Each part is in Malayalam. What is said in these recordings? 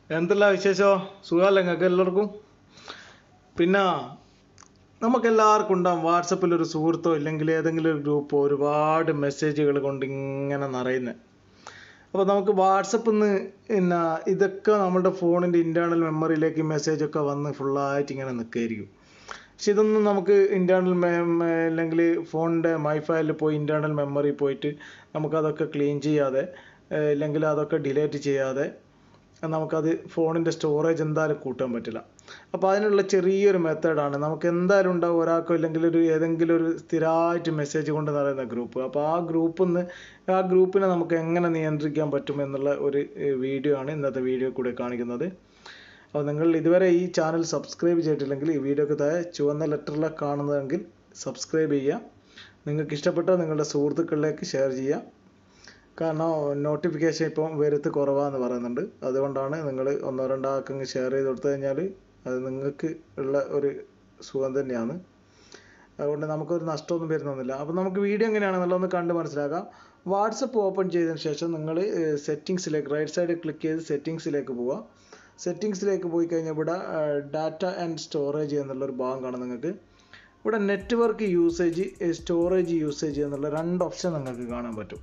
എന്തെല്ലാം വിശേഷോ സുഖമല്ലേ നിങ്ങൾക്ക് എല്ലാവർക്കും പിന്നെ നമുക്കെല്ലാവർക്കും ഉണ്ടാവും വാട്സപ്പിൽ ഒരു സുഹൃത്തോ ഇല്ലെങ്കിൽ ഏതെങ്കിലും ഒരു ഗ്രൂപ്പോ ഒരുപാട് മെസ്സേജുകൾ കൊണ്ട് ഇങ്ങനെ നിറയുന്നത് അപ്പോൾ നമുക്ക് വാട്സപ്പിൽ നിന്ന് പിന്നെ ഇതൊക്കെ നമ്മുടെ ഫോണിൻ്റെ ഇൻറ്റേർണൽ മെമ്മറിയിലേക്ക് മെസ്സേജൊക്കെ വന്ന് ഫുള്ളായിട്ട് ഇങ്ങനെ നിൽക്കുകയായിരിക്കും പക്ഷെ ഇതൊന്നും നമുക്ക് ഇൻറ്റേർണൽ അല്ലെങ്കിൽ ഫോണിൻ്റെ മൈ ഫയലിൽ പോയി ഇൻറ്റേർണൽ മെമ്മറി പോയിട്ട് നമുക്കതൊക്കെ ക്ലീൻ ചെയ്യാതെ ഏഹ് ഇല്ലെങ്കിൽ അതൊക്കെ ഡിലേറ്റ് ചെയ്യാതെ നമുക്കത് ഫോണിൻ്റെ സ്റ്റോറേജ് എന്തായാലും കൂട്ടാൻ പറ്റില്ല അപ്പോൾ അതിനുള്ള ചെറിയൊരു മെത്തേഡാണ് നമുക്ക് എന്തായാലും ഉണ്ടാവും ഒരാൾക്കോ ഇല്ലെങ്കിൽ ഒരു ഏതെങ്കിലും ഒരു സ്ഥിരമായിട്ട് മെസ്സേജ് കൊണ്ട് നിറയുന്ന ഗ്രൂപ്പ് അപ്പോൾ ആ ഗ്രൂപ്പിൽ നിന്ന് ആ ഗ്രൂപ്പിനെ നമുക്ക് എങ്ങനെ നിയന്ത്രിക്കാൻ പറ്റും എന്നുള്ള ഒരു വീഡിയോ ആണ് ഇന്നത്തെ വീഡിയോ കൂടെ കാണിക്കുന്നത് അപ്പോൾ നിങ്ങൾ ഇതുവരെ ഈ ചാനൽ സബ്സ്ക്രൈബ് ചെയ്തിട്ടില്ലെങ്കിൽ ഈ വീഡിയോക്ക് താഴെ ചുവന്ന ലെറ്ററിലാണ് കാണുന്നതെങ്കിൽ സബ്സ്ക്രൈബ് ചെയ്യുക നിങ്ങൾക്ക് ഇഷ്ടപ്പെട്ടാൽ നിങ്ങളുടെ സുഹൃത്തുക്കളിലേക്ക് ഷെയർ ചെയ്യുക കാരണം നോട്ടിഫിക്കേഷൻ ഇപ്പം വരുത്ത് കുറവാന്ന് പറയുന്നുണ്ട് അതുകൊണ്ടാണ് നിങ്ങൾ ഒന്നോ രണ്ടോ ആൾക്കങ്ങ് ഷെയർ ചെയ്ത് കൊടുത്തു കഴിഞ്ഞാൽ അത് നിങ്ങൾക്ക് ഉള്ള ഒരു സുഖം തന്നെയാണ് അതുകൊണ്ട് നമുക്കൊരു നഷ്ടമൊന്നും വരുന്നൊന്നുമില്ല അപ്പോൾ നമുക്ക് വീഡിയോ എങ്ങനെയാണെന്നുള്ളത് ഒന്ന് കണ്ട് മനസ്സിലാക്കാം വാട്സപ്പ് ഓപ്പൺ ചെയ്തതിന് ശേഷം നിങ്ങൾ സെറ്റിങ്സിലേക്ക് റൈറ്റ് സൈഡിൽ ക്ലിക്ക് ചെയ്ത് സെറ്റിങ്സിലേക്ക് പോവുക സെറ്റിങ്സിലേക്ക് പോയി കഴിഞ്ഞാൽ ഇവിടെ ഡാറ്റ ആൻഡ് സ്റ്റോറേജ് എന്നുള്ളൊരു ഭാഗം കാണാം നിങ്ങൾക്ക് ഇവിടെ നെറ്റ്വർക്ക് യൂസേജ് സ്റ്റോറേജ് യൂസേജ് എന്നുള്ള രണ്ട് ഓപ്ഷൻ നിങ്ങൾക്ക് കാണാൻ പറ്റും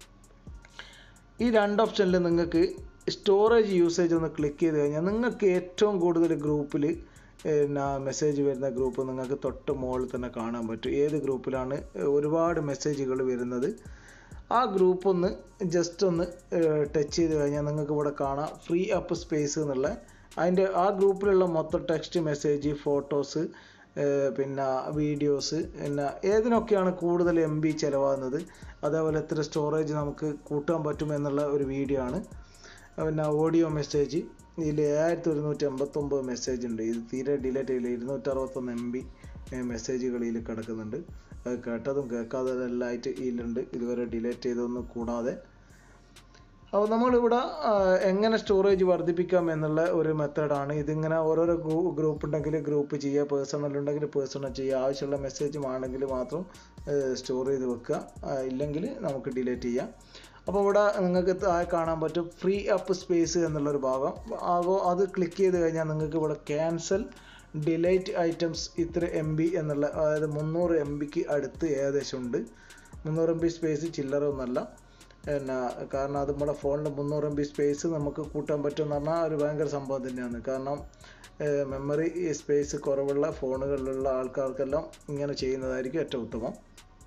ഈ രണ്ട് ഓപ്ഷനിൽ നിങ്ങൾക്ക് സ്റ്റോറേജ് യൂസേജ് ഒന്ന് ക്ലിക്ക് ചെയ്ത് കഴിഞ്ഞാൽ നിങ്ങൾക്ക് ഏറ്റവും കൂടുതൽ ഗ്രൂപ്പിൽ പിന്നെ മെസ്സേജ് വരുന്ന ഗ്രൂപ്പ് നിങ്ങൾക്ക് തൊട്ട് മുകളിൽ തന്നെ കാണാൻ പറ്റും ഏത് ഗ്രൂപ്പിലാണ് ഒരുപാട് മെസ്സേജുകൾ വരുന്നത് ആ ഗ്രൂപ്പ് ഒന്ന് ജസ്റ്റ് ഒന്ന് ടച്ച് ചെയ്ത് കഴിഞ്ഞാൽ നിങ്ങൾക്ക് ഇവിടെ കാണാം ഫ്രീ അപ്പ് സ്പേസ് എന്നുള്ള അതിൻ്റെ ആ ഗ്രൂപ്പിലുള്ള മൊത്തം ടെക്സ്റ്റ് മെസ്സേജ് ഫോട്ടോസ് പിന്നെ വീഡിയോസ് പിന്നെ ഏതിനൊക്കെയാണ് കൂടുതൽ എം ബി ചിലവാകുന്നത് അതേപോലെ എത്ര സ്റ്റോറേജ് നമുക്ക് കൂട്ടാൻ പറ്റും എന്നുള്ള ഒരു വീഡിയോ ആണ് പിന്നെ ഓഡിയോ മെസ്സേജ് ഇതിൽ ഏഴായിരത്തി ഒരുന്നൂറ്റി എൺപത്തൊമ്പത് മെസ്സേജ് ഉണ്ട് ഇത് തീരെ ഡിലേറ്റ് ചെയ്യില്ല ഇരുന്നൂറ്ററുപത്തൊന്ന് എം ബി മെസ്സേജുകൾ ഇതിൽ കിടക്കുന്നുണ്ട് അത് കേട്ടതും കേൾക്കാത്തതും എല്ലാം ആയിട്ട് ഇതിലുണ്ട് ഇതുവരെ ഡിലേറ്റ് ചെയ്തൊന്നും കൂടാതെ അപ്പോൾ നമ്മളിവിടെ എങ്ങനെ സ്റ്റോറേജ് വർദ്ധിപ്പിക്കാം എന്നുള്ള ഒരു മെത്തേഡാണ് ഇതിങ്ങനെ ഓരോരോ ഗ്രൂപ്പ് ഉണ്ടെങ്കിൽ ഗ്രൂപ്പ് ചെയ്യുക പേഴ്സണൽ ഉണ്ടെങ്കിൽ പേഴ്സണൽ ചെയ്യുക ആവശ്യമുള്ള മെസ്സേജ് ആണെങ്കിൽ മാത്രം സ്റ്റോർ ചെയ്ത് വെക്കുക ഇല്ലെങ്കിൽ നമുക്ക് ഡിലീറ്റ് ചെയ്യാം അപ്പോൾ ഇവിടെ നിങ്ങൾക്ക് താഴെ കാണാൻ പറ്റും ഫ്രീ അപ്പ് സ്പേസ് എന്നുള്ളൊരു ഭാഗം അപ്പോൾ അത് ക്ലിക്ക് ചെയ്ത് കഴിഞ്ഞാൽ നിങ്ങൾക്ക് ഇവിടെ ക്യാൻസൽ ഡിലൈറ്റ് ഐറ്റംസ് ഇത്ര എം ബി എന്നുള്ള അതായത് മുന്നൂറ് എം ബിക്ക് അടുത്ത് ഏകദേശം ഉണ്ട് മുന്നൂറ് എം ബി സ്പേസ് ചില്ലറ ഒന്നല്ല പിന്നെ കാരണം അത് നമ്മുടെ ഫോണിൽ മുന്നൂറ് എം ബി സ്പേസ് നമുക്ക് കൂട്ടാൻ പറ്റുമെന്ന് പറഞ്ഞാൽ ഒരു ഭയങ്കര സംഭവം തന്നെയാണ് കാരണം മെമ്മറി സ്പേസ് കുറവുള്ള ഫോണുകളിലുള്ള ആൾക്കാർക്കെല്ലാം ഇങ്ങനെ ചെയ്യുന്നതായിരിക്കും ഏറ്റവും ഉത്തമം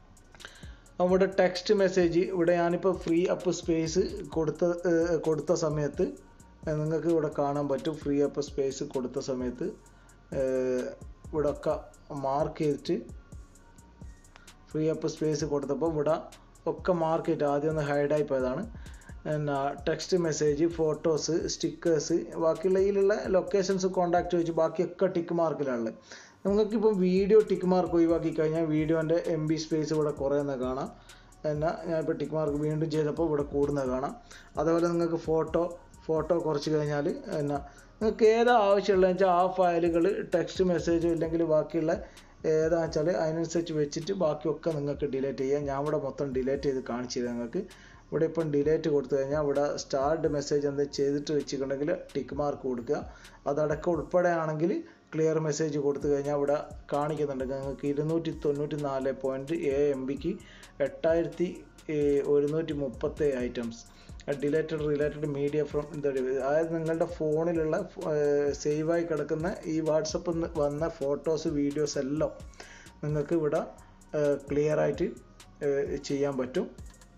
അവിടെ ടെക്സ്റ്റ് മെസ്സേജ് ഇവിടെ ഞാനിപ്പോൾ ഫ്രീ അപ്പ് സ്പേസ് കൊടുത്ത കൊടുത്ത സമയത്ത് നിങ്ങൾക്ക് ഇവിടെ കാണാൻ പറ്റും ഫ്രീ അപ്പ് സ്പേസ് കൊടുത്ത സമയത്ത് ഇവിടെ ഒക്കെ മാർക്ക് ചെയ്തിട്ട് ഫ്രീ അപ്പ് സ്പേസ് കൊടുത്തപ്പോൾ ഇവിടെ ഒക്കെ മാർക്ക് ചെയ്തിട്ട് ആദ്യം ഒന്ന് ഹൈഡായി പോയതാണ് പിന്നെ ടെക്സ്റ്റ് മെസ്സേജ് ഫോട്ടോസ് സ്റ്റിക്കേഴ്സ് ബാക്കിയുള്ള ഇതിലുള്ള ലൊക്കേഷൻസ് കോൺടാക്റ്റ് വെച്ച് ബാക്കിയൊക്കെ ടിക്ക് മാർക്കിലാണുള്ളത് നിങ്ങൾക്കിപ്പോൾ വീഡിയോ ടിക്ക് മാർക്ക് ഒഴിവാക്കി കഴിഞ്ഞാൽ വീഡിയോൻ്റെ എം ബി സ്പേസ് ഇവിടെ കുറയുന്നത് കാണാം പിന്നെ ഞാനിപ്പോൾ ടിക്ക് മാർക്ക് വീണ്ടും ചെയ്തപ്പോൾ ഇവിടെ കൂടുന്നത് കാണാം അതേപോലെ നിങ്ങൾക്ക് ഫോട്ടോ ഫോട്ടോ കുറച്ച് കഴിഞ്ഞാൽ പിന്നെ നിങ്ങൾക്ക് ഏതാ ആവശ്യമുള്ളതെന്ന് വെച്ചാൽ ആ ഫയലുകൾ ടെക്സ്റ്റ് മെസ്സേജോ ഇല്ലെങ്കിൽ ബാക്കിയുള്ള ഏതാണെന്ന് വെച്ചാൽ അതിനനുസരിച്ച് വെച്ചിട്ട് ബാക്കിയൊക്കെ നിങ്ങൾക്ക് ഡിലീറ്റ് ചെയ്യാം ഞാൻ ഇവിടെ മൊത്തം ഡിലീറ്റ് ചെയ്ത് കാണിച്ചു തരാം നിങ്ങൾക്ക് ഇവിടെ ഇപ്പം ഡിലേറ്റ് കൊടുത്തു കഴിഞ്ഞാൽ ഇവിടെ സ്റ്റാർട്ട് മെസ്സേജ് എന്താ ചെയ്തിട്ട് വെച്ചിട്ടുണ്ടെങ്കിൽ ടിക്ക് മാർക്ക് കൊടുക്കുക അതടക്കം ഉൾപ്പെടെ ആണെങ്കിൽ ക്ലിയർ മെസ്സേജ് കൊടുത്തു കഴിഞ്ഞാൽ ഇവിടെ കാണിക്കുന്നുണ്ട് നിങ്ങൾക്ക് ഇരുന്നൂറ്റി തൊണ്ണൂറ്റി നാല് പോയിൻറ്റ് ഏഴ് എം ബിക്ക് എട്ടായിരത്തി ഒരുന്നൂറ്റി മുപ്പത്തേഴ് items deleted related media from എന്താ അതായത് നിങ്ങളുടെ ഫോണിലുള്ള സേവായി കിടക്കുന്ന ഈ വാട്സപ്പിൽ നിന്ന് വന്ന ഫോട്ടോസ് വീഡിയോസ് എല്ലാം നിങ്ങൾക്ക് ഇവിടെ ക്ലിയർ ആയിട്ട് ചെയ്യാൻ പറ്റും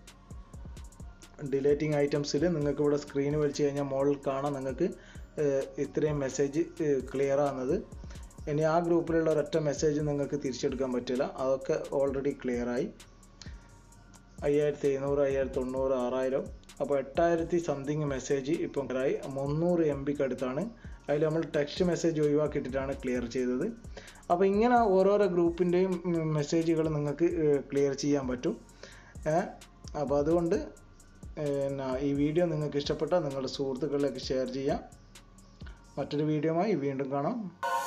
ഡിലേറ്റിംഗ് ഐറ്റംസിൽ നിങ്ങൾക്ക് ഇവിടെ സ്ക്രീൻ വലിച്ചു കഴിഞ്ഞാൽ മുകളിൽ കാണാം നിങ്ങൾക്ക് ഇത്രയും മെസ്സേജ് ക്ലിയർ ആകുന്നത് ഇനി ആ ഗ്രൂപ്പിലുള്ള ഒരൊറ്റ മെസ്സേജ് നിങ്ങൾക്ക് തിരിച്ചെടുക്കാൻ പറ്റില്ല അതൊക്കെ ഓൾറെഡി ക്ലിയർ ആയി അയ്യായിരത്തി എഴുന്നൂറ് അയ്യായിരത്തി തൊണ്ണൂറ് ആറായിരം അപ്പോൾ എട്ടായിരത്തി സംതിങ് മെസ്സേജ് ഇപ്പം ആയി മുന്നൂറ് എം ബിക്ക് അടുത്താണ് അതിൽ നമ്മൾ ടെക്സ്റ്റ് മെസ്സേജ് ഒഴിവാക്കിയിട്ടാണ് ക്ലിയർ ചെയ്തത് അപ്പോൾ ഇങ്ങനെ ഓരോരോ ഗ്രൂപ്പിൻ്റെയും മെസ്സേജുകൾ നിങ്ങൾക്ക് ക്ലിയർ ചെയ്യാൻ പറ്റും അപ്പോൾ അതുകൊണ്ട് പിന്നെ ഈ വീഡിയോ നിങ്ങൾക്ക് ഇഷ്ടപ്പെട്ടാൽ നിങ്ങളുടെ സുഹൃത്തുക്കളിലേക്ക് ഷെയർ ചെയ്യാം മറ്റൊരു വീഡിയോയുമായി വീണ്ടും കാണാം